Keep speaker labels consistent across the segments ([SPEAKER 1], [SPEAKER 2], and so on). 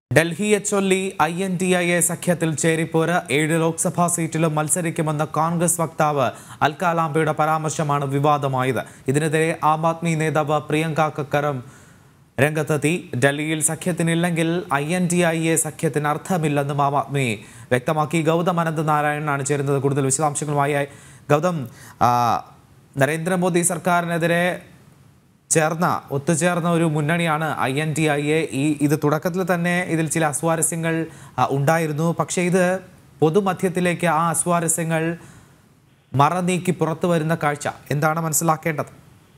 [SPEAKER 1] ഡൽഹിയെ ചൊല്ലി I N D I A സഖ്യത്തിൽ ചേരിപ്പോര് ഏഴ് ലോക്സഭാ സീറ്റിലും മത്സരിക്കുമെന്ന കോൺഗ്രസ് വക്താവ് അൽക്കാലാംബയുടെ പരാമർശമാണ് വിവാദമായത് ഇതിനെതിരെ ആം ആദ്മി നേതാവ് പ്രിയങ്ക കക്കറും രംഗത്തെത്തി ഡൽഹിയിൽ സഖ്യത്തിനില്ലെങ്കിൽ I N D I A സഖ്യത്തിന് അർത്ഥമില്ലെന്നും ആം ആദ്മി വ്യക്തമാക്കി ഗൗതം അനന്ത് നാരായണനാണ് ചേരുന്നത് കൂടുതൽ വിശദാംശങ്ങളുമായി ഗൗതം ആ, നരേന്ദ്രമോദി സർക്കാരിനെതിരെ ചേർന്ന ഒത്തുചേർന്ന ഒരു മുന്നണിയാണ് I N T I A ഈ ഇത് തുടക്കത്തിൽ തന്നെ ഇതിൽ ചില അസ്വാരസ്യങ്ങൾ ആ, ഉണ്ടായിരുന്നു പക്ഷേ ഇത് പൊതുമധ്യത്തിലേക്ക് ആ അസ്വാരസ്യങ്ങൾ മറനീക്കി പുറത്തു വരുന്ന കാഴ്ച എന്താണ് മനസ്സിലാക്കേണ്ടത്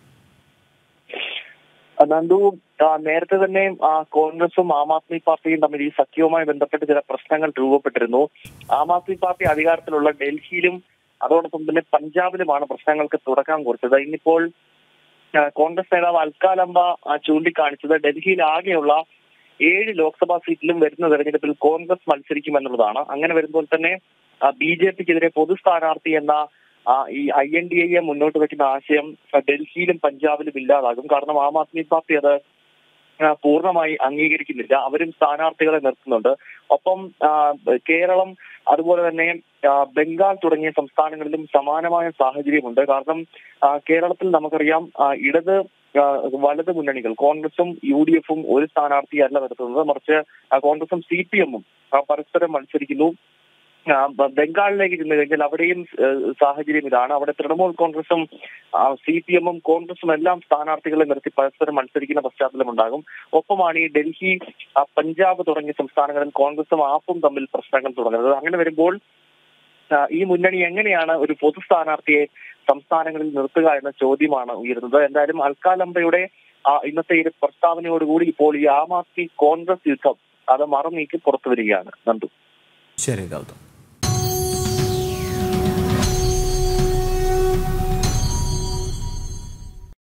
[SPEAKER 2] നന്ദു ആ, നേരത്തെ തന്നെ ആ, കോൺഗ്രസും ആം ആദ്മി പാർട്ടിയും തമ്മിൽ ഈ സഖ്യവുമായി ബന്ധപ്പെട്ട് ചില പ്രശ്നങ്ങൾ രൂപപ്പെട്ടിരുന്നു ആം ആദ്മി പാർട്ടി അധികാരത്തിലുള്ള ഡൽഹിയിലും അതോടൊപ്പം തന്നെ പഞ്ചാബിലുമാണ് പ്രശ്നങ്ങൾക്ക് തുടക്കം കുറിച്ചത് ഇന്നിപ്പോൾ ആ, കോൺഗ്രസ് നേതാവ് അൽക്കാലംബ ആ, ചൂണ്ടിക്കാണിച്ചത് ഡൽഹിയിൽ ആകെയുള്ള ഏഴ് ലോക്സഭാ സീറ്റിലും വരുന്ന തെരഞ്ഞെടുപ്പിൽ കോൺഗ്രസ് മത്സരിക്കുമെന്നുള്ളതാണ് അങ്ങനെ വരുമ്പോൾ തന്നെ ബി ജെ പിക്കെതിരെ പൊതു സ്ഥാനാർത്ഥി എന്ന ആ, ഈ ഐ എൻ ഡി എ മുന്നോട്ട് വെക്കുന്ന ആശയം ആ, ഡൽഹിയിലും പഞ്ചാബിലും ഇല്ലാതാകും കാരണം ആം ആദ്മി പാർട്ടി അത് ആ, പൂർണ്ണമായി അംഗീകരിക്കുന്നില്ല അവരും സ്ഥാനാർത്ഥികളെ നിർത്തുന്നുണ്ട് ഒപ്പം ആ, കേരളം അതുപോലെ തന്നെ ആ, ബംഗാൾ തുടങ്ങിയ സംസ്ഥാനങ്ങളിലും സമാനമായ സാഹചര്യമുണ്ട് കാരണം ആ, കേരളത്തിൽ നമുക്കറിയാം ആ, ഇടത് ആ, വലത് മുന്നണികൾ കോൺഗ്രസും യു ഡി എഫും ഒരു സ്ഥാനാർത്ഥിയല്ല നിർത്തുന്നത് മറിച്ച് ആ, കോൺഗ്രസും സി പി എമ്മും പരസ്പരം മത്സരിക്കുന്നു ആ, ബ- ബംഗാളിലേക്ക് ചെന്ന് കഴിഞ്ഞാൽ അവിടെയും ഏഹ്, സാഹചര്യം ഇതാണ് അവിടെ തൃണമൂൽ കോൺഗ്രസും സി പി എമ്മും കോൺഗ്രസും എല്ലാം സ്ഥാനാർത്ഥികളെ നിർത്തി പരസ്പരം മത്സരിക്കുന്ന പശ്ചാത്തലം ഉണ്ടാകും ഒപ്പമാണ് ഈ ഡൽഹി ആ, പഞ്ചാബ് തുടങ്ങിയ സംസ്ഥാനങ്ങളിൽ കോൺഗ്രസും ആപ്പും തമ്മിൽ പ്രശ്നങ്ങൾ തുടങ്ങുന്നത് അങ്ങനെ വരുമ്പോൾ ആ, ഈ മുന്നണി എങ്ങനെയാണ് ഒരു പൊതു സ്ഥാനാർത്ഥിയെ സംസ്ഥാനങ്ങളിൽ നിർത്തുക എന്ന ചോദ്യമാണ് ഉയരുന്നത് എന്തായാലും അൽക്കാലംബയുടെ ആ, ഇന്നത്തെ ഈ ഒരു പ്രസ്താവനയോടുകൂടി ഇപ്പോൾ ഈ ആം ആദ്മി കോൺഗ്രസ് യുദ്ധം അത് മറന്നീക്കി പുറത്തു വരികയാണ് നന്ദു
[SPEAKER 1] ശരി ഗൗതം